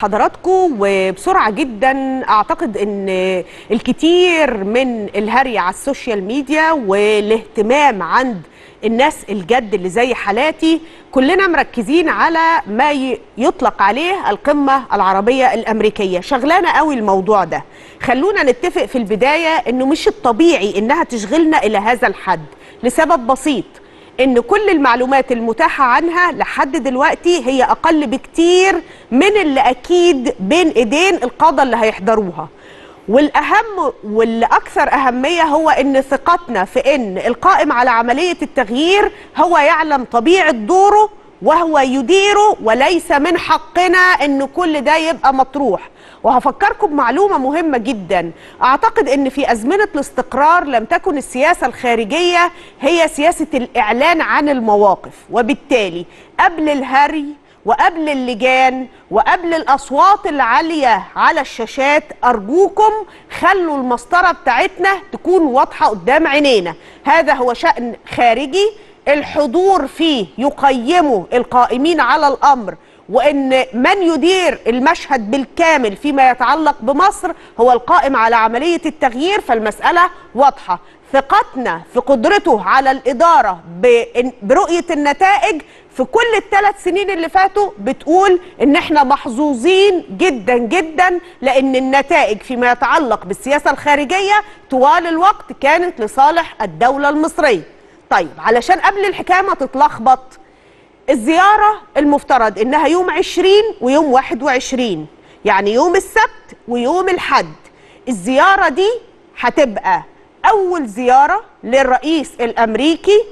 حضراتكم وبسرعه جدا اعتقد ان الكثير من الهري على السوشيال ميديا والاهتمام عند الناس الجد اللي زي حالاتي كلنا مركزين على ما ي- يطلق عليه القمه العربيه الامريكيه شغلانه قوي الموضوع ده خلونا نتفق في البدايه انه مش الطبيعي انها تشغلنا الى هذا الحد لسبب بسيط ان كل المعلومات المتاحه عنها لحد دلوقتي هي اقل بكتير من اللي اكيد بين ايدين القاده اللي هيحضروها والاهم والاكثر اهميه هو ان ثقتنا في ان القائم على عمليه التغيير هو يعلم طبيعه دوره وهو يديره وليس من حقنا ان كل ده يبقى مطروح وهفكركم بمعلومه مهمه جدا اعتقد ان في ازمنه الاستقرار لم تكن السياسه الخارجيه هي سياسه الاعلان عن المواقف وبالتالي قبل الهري وقبل اللجان وقبل الاصوات العاليه على الشاشات ارجوكم خلوا المسطره بتاعتنا تكون واضحه قدام عينينا هذا هو شان خارجي الحضور فيه يقيمه القائمين على الامر وان من يدير المشهد بالكامل فيما يتعلق بمصر هو القائم على عمليه التغيير فالمساله واضحه ثقتنا في قدرته على الاداره بإن- برؤيه النتائج في كل الثلاث سنين اللي فاتوا بتقول ان احنا محظوظين جدا جدا لان النتائج فيما يتعلق بالسياسه الخارجيه طوال الوقت كانت لصالح الدوله المصريه. طيب علشان قبل الحكايه ما تتلخبط الزياره المفترض انها يوم 20 ويوم 21 يعني يوم السبت ويوم الحد. الزياره دي هتبقى اول زياره للرئيس الامريكي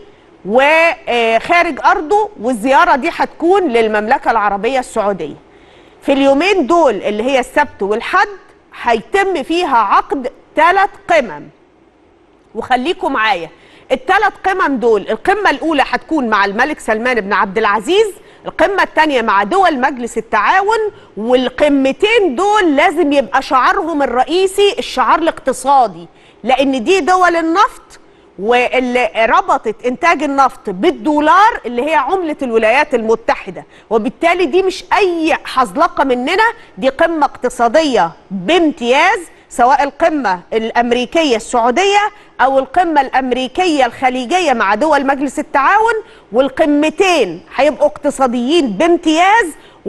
وخارج ارضه والزياره دي هتكون للمملكه العربيه السعوديه. في اليومين دول اللي هي السبت والحد هيتم فيها عقد ثلاث قمم وخليكم معايا الثلاث قمم دول القمه الاولى هتكون مع الملك سلمان بن عبد العزيز القمه الثانيه مع دول مجلس التعاون والقمتين دول لازم يبقى شعارهم الرئيسي الشعار الاقتصادي لان دي دول النفط واللي ربطت انتاج النفط بالدولار اللي هي عمله الولايات المتحده وبالتالي دي مش اي حزلقه مننا دي قمه اقتصاديه بامتياز سواء القمه الامريكيه السعوديه او القمه الامريكيه الخليجيه مع دول مجلس التعاون والقمتين هيبقوا اقتصاديين بامتياز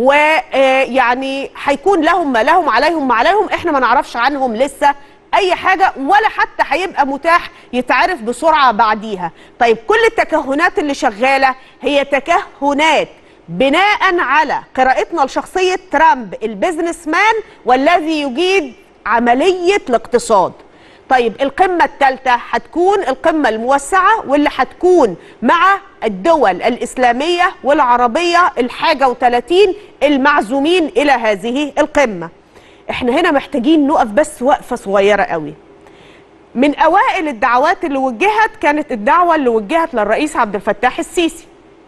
ويعني هيكون لهم ما لهم عليهم ما عليهم احنا ما نعرفش عنهم لسه اي حاجه ولا حتى هيبقى متاح يتعرف بسرعه بعديها طيب كل التكهنات اللي شغاله هي تكهنات بناء على قراءتنا لشخصيه ترامب البيزنس مان والذي يجيد عمليه الاقتصاد طيب القمة الثالثة هتكون القمة الموسعة واللي هتكون مع الدول الإسلامية والعربية الحاجة وثلاثين المعزومين إلى هذه القمة احنا هنا محتاجين نقف بس وقفة صغيرة قوي من أوائل الدعوات اللي وجهت كانت الدعوة اللي وجهت للرئيس عبد الفتاح السيسي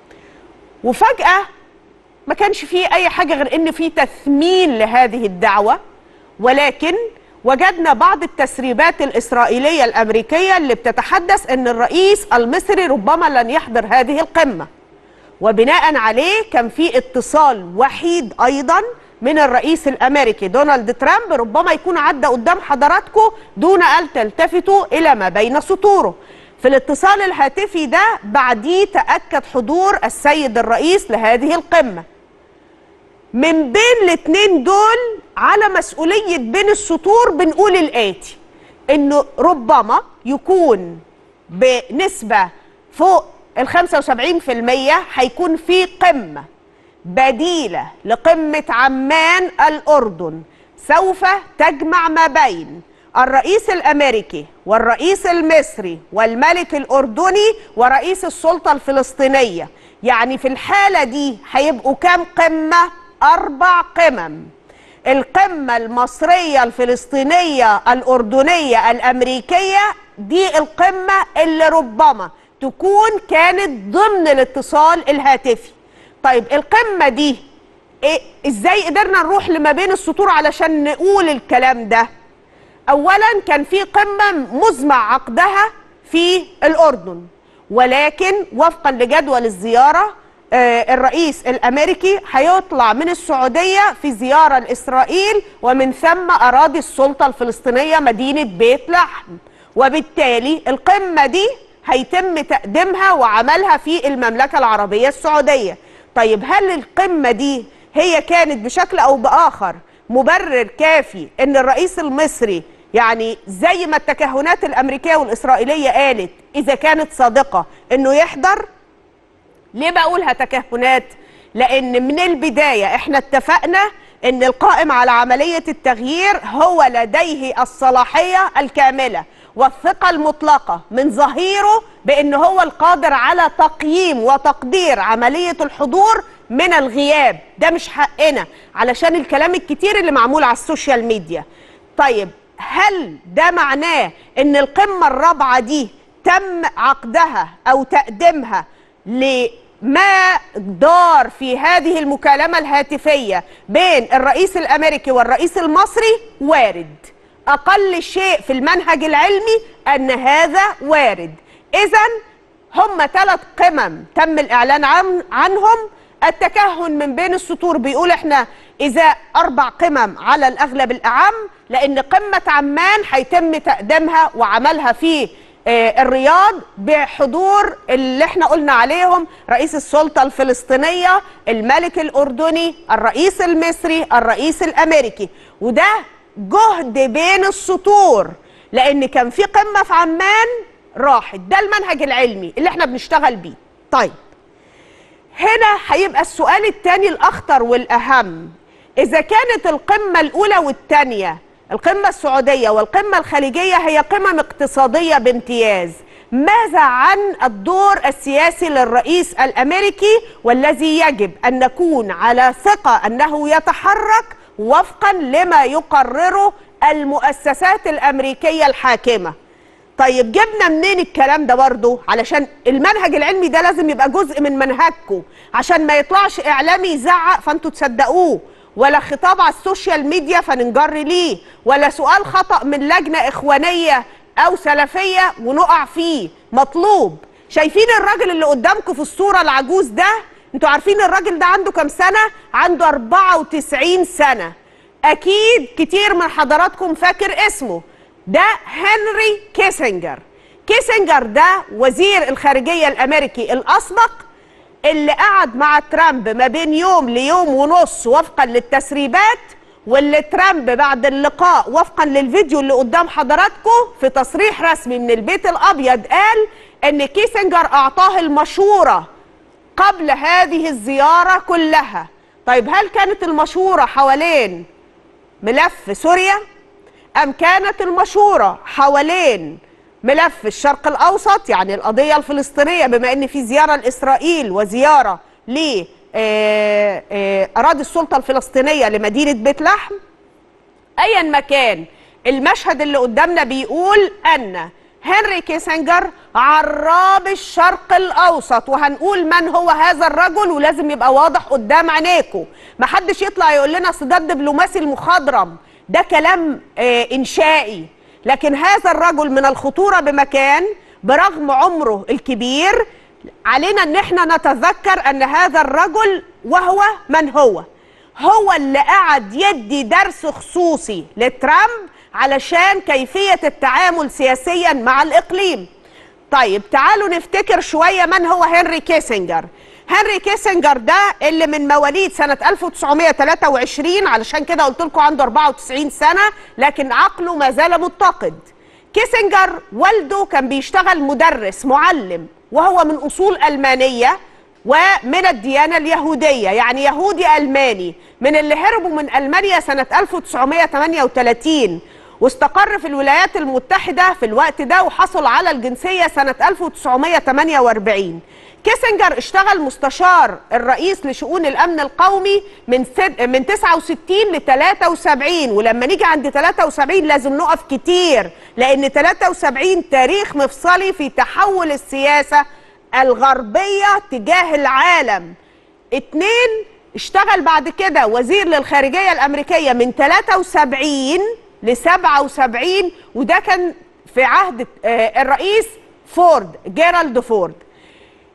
وفجأة ما كانش فيه أي حاجة غير إن في تثمين لهذه الدعوة ولكن وجدنا بعض التسريبات الإسرائيلية الأمريكية اللي بتتحدث أن الرئيس المصري ربما لن يحضر هذه القمة وبناء عليه كان في اتصال وحيد أيضا من الرئيس الأمريكي دونالد ترامب ربما يكون عدى قدام حضراتكم دون أن تلتفتوا إلى ما بين سطوره في الاتصال الهاتفي ده بعديه تأكد حضور السيد الرئيس لهذه القمة من بين الاتنين دول على مسؤولية بين السطور بنقول الآتي إنه ربما يكون بنسبة فوق ال 75% هيكون في قمة بديلة لقمة عمان الأردن سوف تجمع ما بين الرئيس الأمريكي والرئيس المصري والملك الأردني ورئيس السلطة الفلسطينية يعني في الحالة دي هيبقوا كام قمة؟ أربع قمم القمة المصرية الفلسطينية الأردنية الأمريكية دي القمة اللي ربما تكون كانت ضمن الاتصال الهاتفي طيب القمة دي إيه ازاي قدرنا نروح لما بين السطور علشان نقول الكلام ده اولا كان في قمة مزمع عقدها في الأردن ولكن وفقا لجدول الزيارة آه، الرئيس الامريكي هيطلع من السعوديه في زياره لاسرائيل ومن ثم اراضي السلطه الفلسطينيه مدينه بيت لحم وبالتالي القمه دي هيتم تقديمها وعملها في المملكه العربيه السعوديه طيب هل القمه دي هي كانت بشكل او باخر مبرر كافي ان الرئيس المصري يعني زي ما التكهنات الامريكيه والاسرائيليه قالت اذا كانت صادقه انه يحضر ليه بقولها تكهنات لان من البدايه احنا اتفقنا ان القائم على عمليه التغيير هو لديه الصلاحيه الكامله والثقه المطلقه من ظهيره بان هو القادر على تقييم وتقدير عمليه الحضور من الغياب ده مش حقنا علشان الكلام الكتير اللي معمول على السوشيال ميديا طيب هل ده معناه ان القمه الرابعه دي تم عقدها او تقديمها لما دار في هذه المكالمة الهاتفية بين الرئيس الأمريكي والرئيس المصري وارد أقل شيء في المنهج العلمي أن هذا وارد إذا هم ثلاث قمم تم الإعلان عن عنهم التكهن من بين السطور بيقول احنا إذا أربع قمم على الأغلب الأعم لأن قمة عمان هيتم تقديمها وعملها في آه، الرياض بحضور اللي احنا قلنا عليهم رئيس السلطة الفلسطينية الملك الأردني الرئيس المصري الرئيس الأمريكي وده جهد بين السطور لأن كان في قمة في عمان راحت ده المنهج العلمي اللي احنا بنشتغل بيه طيب هنا هيبقى السؤال الثاني الأخطر والأهم إذا كانت القمة الأولى والثانية القمة السعودية والقمة الخليجية هي قمم اقتصادية بامتياز ماذا عن الدور السياسي للرئيس الأمريكي والذي يجب أن نكون على ثقة أنه يتحرك وفقا لما يقرره المؤسسات الأمريكية الحاكمة طيب جبنا منين الكلام ده برضه علشان المنهج العلمي ده لازم يبقى جزء من منهجكم عشان ما يطلعش اعلامي يزعق فانتوا تصدقوه ولا خطاب على السوشيال ميديا فننجر ليه ولا سؤال خطأ من لجنة إخوانية أو سلفية ونقع فيه مطلوب شايفين الراجل اللي قدامكم في الصورة العجوز ده انتوا عارفين الراجل ده عنده كام سنة عنده 94 سنة أكيد كتير من حضراتكم فاكر اسمه ده هنري كيسنجر كيسنجر ده وزير الخارجية الأمريكي الأسبق اللي قعد مع ترامب ما بين يوم ليوم ونص وفقا للتسريبات واللي ترامب بعد اللقاء وفقا للفيديو اللي قدام حضراتكم في تصريح رسمي من البيت الابيض قال ان كيسنجر اعطاه المشوره قبل هذه الزياره كلها طيب هل كانت المشوره حوالين ملف سوريا ام كانت المشوره حوالين ملف الشرق الاوسط يعني القضيه الفلسطينيه بما ان في زياره لاسرائيل وزياره ل آه، آه، اراضي السلطه الفلسطينيه لمدينه بيت لحم ايا ما كان المشهد اللي قدامنا بيقول ان هنري كيسنجر عراب الشرق الاوسط وهنقول من هو هذا الرجل ولازم يبقى واضح قدام عينيكم محدش يطلع يقول لنا أصل ده الدبلوماسي المخضرم ده كلام آه انشائي لكن هذا الرجل من الخطوره بمكان برغم عمره الكبير علينا ان احنا نتذكر ان هذا الرجل وهو من هو هو اللي قعد يدي درس خصوصي لترامب علشان كيفية التعامل سياسيا مع الإقليم طيب تعالوا نفتكر شوية من هو هنري كيسنجر هنري كيسنجر ده اللي من مواليد سنة 1923 علشان كده قلت لكم عنده 94 سنة لكن عقله ما زال متقد كيسنجر والده كان بيشتغل مدرس معلم وهو من أصول ألمانية ومن الديانة اليهودية يعني يهودي ألماني من اللي هربوا من ألمانيا سنة 1938 واستقر في الولايات المتحدة في الوقت ده وحصل على الجنسية سنة 1948 كيسنجر اشتغل مستشار الرئيس لشؤون الامن القومي من سد من 69 ل 73 ولما نيجي عند 73 لازم نقف كتير لان 73 تاريخ مفصلي في تحول السياسه الغربيه تجاه العالم اتنين اشتغل بعد كده وزير للخارجيه الامريكيه من 73 ل 77 وده كان في عهد آه، الرئيس فورد جيرالد فورد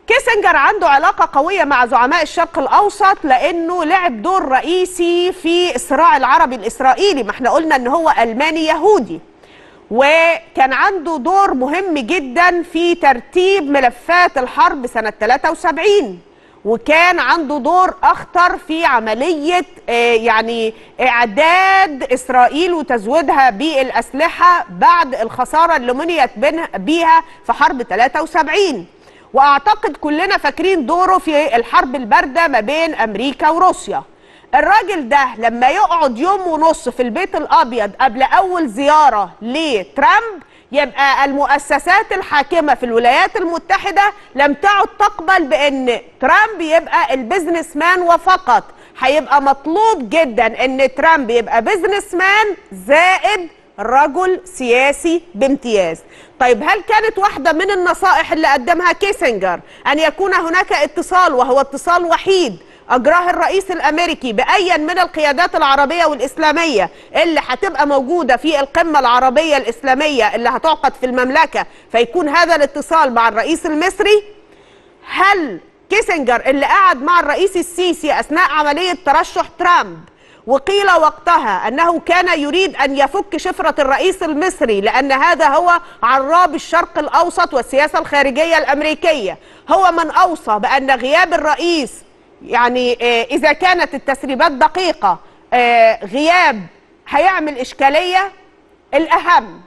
كيسنجر عنده علاقة قوية مع زعماء الشرق الأوسط لأنه لعب دور رئيسي في الصراع العربي الإسرائيلي ما احنا قلنا أن هو ألماني يهودي وكان عنده دور مهم جدا في ترتيب ملفات الحرب سنة 73 وكان عنده دور أخطر في عملية آه، يعني إعداد إسرائيل وتزويدها بالأسلحة بعد الخسارة اللي منيت بينها- بيها في حرب 73 واعتقد كلنا فاكرين دوره في الحرب البارده ما بين امريكا وروسيا الراجل ده لما يقعد يوم ونص في البيت الابيض قبل اول زياره لترامب يبقى المؤسسات الحاكمه في الولايات المتحده لم تعد تقبل بان ترامب يبقى البيزنس مان وفقط هيبقى مطلوب جدا ان ترامب يبقى بيزنس مان زائد رجل سياسي بامتياز طيب هل كانت واحدة من النصائح اللي قدمها كيسنجر أن يكون هناك اتصال وهو اتصال وحيد أجراه الرئيس الأمريكي بأيا من القيادات العربية والإسلامية اللي هتبقى موجودة في القمة العربية الإسلامية اللي هتعقد في المملكة فيكون هذا الاتصال مع الرئيس المصري هل كيسنجر اللي قعد مع الرئيس السيسي أثناء عملية ترشح ترامب وقيل وقتها أنه كان يريد أن يفك شفرة الرئيس المصري لأن هذا هو عراب الشرق الأوسط والسياسة الخارجية الأمريكية هو من أوصى بأن غياب الرئيس يعني آه، إذا كانت التسريبات دقيقة آه، غياب هيعمل إشكالية الأهم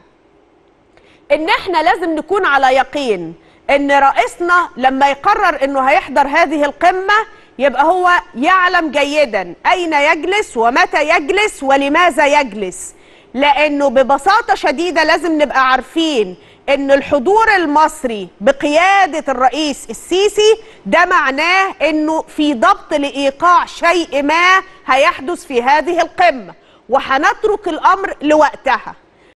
ان احنا لازم نكون على يقين ان رئيسنا لما يقرر انه هيحضر هذه القمة يبقى هو يعلم جيدا اين يجلس ومتى يجلس ولماذا يجلس لانه ببساطة شديدة لازم نبقى عارفين ان الحضور المصري بقيادة الرئيس السيسي ده معناه انه في ضبط لايقاع شيء ما هيحدث في هذه القمة وهنترك الامر لوقتها